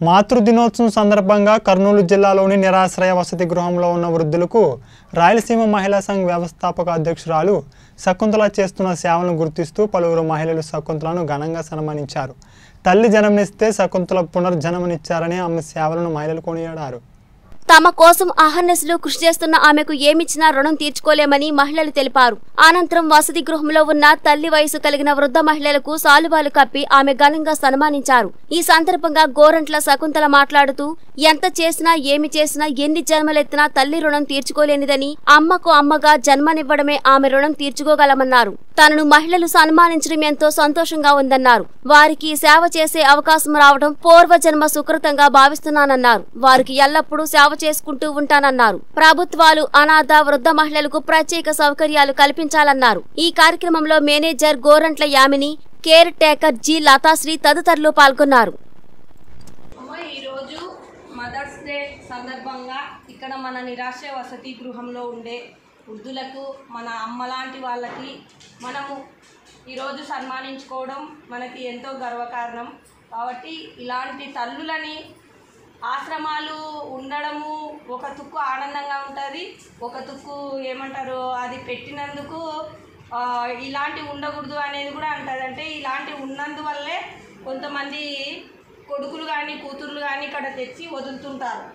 మాతృ దినోత్సవం సందర్భంగా కర్నూలు జిల్లాలోని నిరాశ్రయ వసతి గృహంలో ఉన్న వృద్ధులకు రాయలసీమ మహిళా సంఘ్ వ్యవస్థాపక అధ్యక్షురాలు శకుంతల చేస్తున్న సేవలను గుర్తిస్తూ పలువురు మహిళలు శకుంతలను ఘనంగా సన్మానించారు తల్లి జన్మనిస్తే శకుంతల పునర్జన్మనిచ్చారని ఆమె సేవలను మహిళలు కొనియాడారు తమ కోసం అహర్నెస్లు కృషి చేస్తున్న ఆమెకు ఏమిచ్చినా రుణం తీర్చుకోలేమని మహిళలు తెలిపారు అనంతరం వసతి గృహంలో ఉన్న తల్లి వయసు కలిగిన వృద్ధ మహిళలకు సాలువాలు కప్పి ఆమె ఘనంగా సన్మానించారు ఈ సందర్భంగా గోరంట్ల శకుంతల మాట్లాడుతూ ఎంత చేసినా ఏమి చేసినా ఎన్ని జన్మలెత్తినా తల్లి రుణం తీర్చుకోలేనిదని అమ్మకు అమ్మగా జన్మనివ్వడమే ఆమె రుణం తీర్చుకోగలమన్నారు తనను మహిళలు సన్మానించడం ఎంతో సంతోషంగా ఉందన్నారు వారికి సేవ చేసే అవకాశం రావడం పూర్వజన్మ సుకృతంగా భావిస్తున్నానన్నారు వారికి ఎల్లప్పుడూ సేవ చేసుకుంటూ ఉంటానన్నారు ప్రభుత్వాలు అనాథ వృద్ధ మహిళలకు ప్రత్యేక సౌకర్యాలు కల్పించాలన్నారు ఈ కార్యక్రమంలో manager Gorantla Yamini caretaker G Lathasri తదితరులు పాల్గొన్నారు అమ్మ ఈరోజు మదర్స్ డే సందర్భంగా ఇక్కడ మన నిరాశ వసతి గృహంలో ఉండే వృద్ధులకు మన అమ్మ లాంటి వాళ్ళకి మనము ఈరోజు సన్మానించుకోవడం మనకి ఎంతో గర్వకారణం కాబట్టి ఇలాంటి తల్లులని ఆశ్రమాలు ఉండడము ఒక తుక్కు ఆనందంగా ఉంటుంది ఒక తుక్కు ఏమంటారు అది పెట్టినందుకు ఆ, ఇలాంటివి ఉండకూడదు అనేది కూడా అంటుంది అంటే ఇలాంటివి ఉన్నందువల్లే కొంతమంది కొడుకులు కానీ కూతుర్లు కానీ ఇక్కడ తెచ్చి వదులుతుంటారు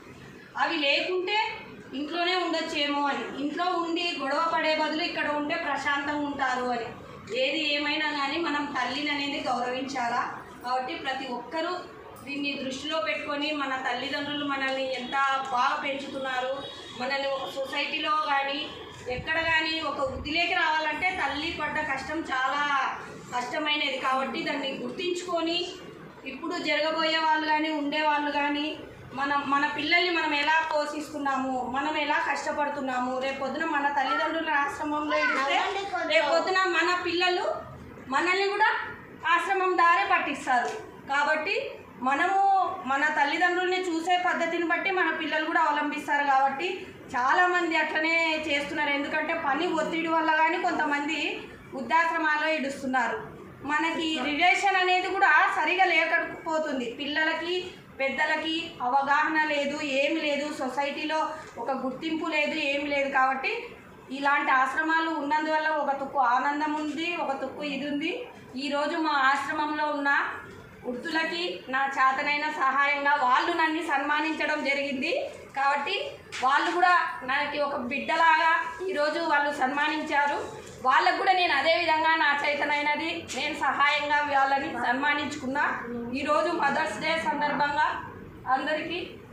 అవి లేకుంటే ఇంట్లోనే ఉండొచ్చేమో అని ఇంట్లో ఉండి గొడవ పడే బదులు ఇక్కడ ఉంటే ప్రశాంతంగా ఉంటారు అని ఏది ఏమైనా కానీ మనం తల్లిని అనేది గౌరవించాలా కాబట్టి ప్రతి ఒక్కరూ దీన్ని దృష్టిలో పెట్టుకొని మన తల్లిదండ్రులు మనల్ని ఎంత బాగా పెంచుతున్నారు మనల్ని ఒక సొసైటీలో కానీ ఎక్కడ కానీ ఒక వృద్ధిలోకి రావాలంటే తల్లి పడ్డ కష్టం చాలా కష్టమైనది కాబట్టి దాన్ని గుర్తించుకొని ఇప్పుడు జరగబోయే వాళ్ళు కానీ ఉండేవాళ్ళు కానీ మనం మన పిల్లల్ని మనం ఎలా పోషిస్తున్నాము మనం ఎలా కష్టపడుతున్నాము రేపొద్దున మన తల్లిదండ్రుల ఆశ్రమంలో ఇస్తే రేపొద్దున మన పిల్లలు మనల్ని కూడా ఆశ్రమం దారే పట్టిస్తారు కాబట్టి మనము మన తల్లిదండ్రుల్ని చూసే పద్ధతిని బట్టి మన పిల్లలు కూడా అవలంబిస్తారు కాబట్టి చాలామంది అట్లనే చేస్తున్నారు ఎందుకంటే పని ఒత్తిడి వల్ల కానీ కొంతమంది వృద్ధాశ్రమాల్లో ఇడుస్తున్నారు మనకి రిలేషన్ అనేది కూడా సరిగా లేకపోతుంది పిల్లలకి పెద్దలకి అవగాహన లేదు ఏమి లేదు సొసైటీలో ఒక గుర్తింపు లేదు ఏమి లేదు కాబట్టి ఇలాంటి ఆశ్రమాలు ఉన్నందువల్ల ఒక తుక్కు ఆనందం ఉంది ఒక తుక్కు ఇది ఉంది ఈరోజు మా ఆశ్రమంలో ఉన్న వృద్ధులకి నా చేతనైన సహాయంగా వాళ్ళు నన్ను సన్మానించడం జరిగింది కాబట్టి వాళ్ళు కూడా నాకు ఒక బిడ్డలాగా ఈరోజు వాళ్ళు సన్మానించారు వాళ్ళకు కూడా నేను అదే విధంగా నా చేతనైనది నేను సహాయంగా వాళ్ళని సన్మానించుకున్నా ఈరోజు మదర్స్ డే సందర్భంగా అందరికీ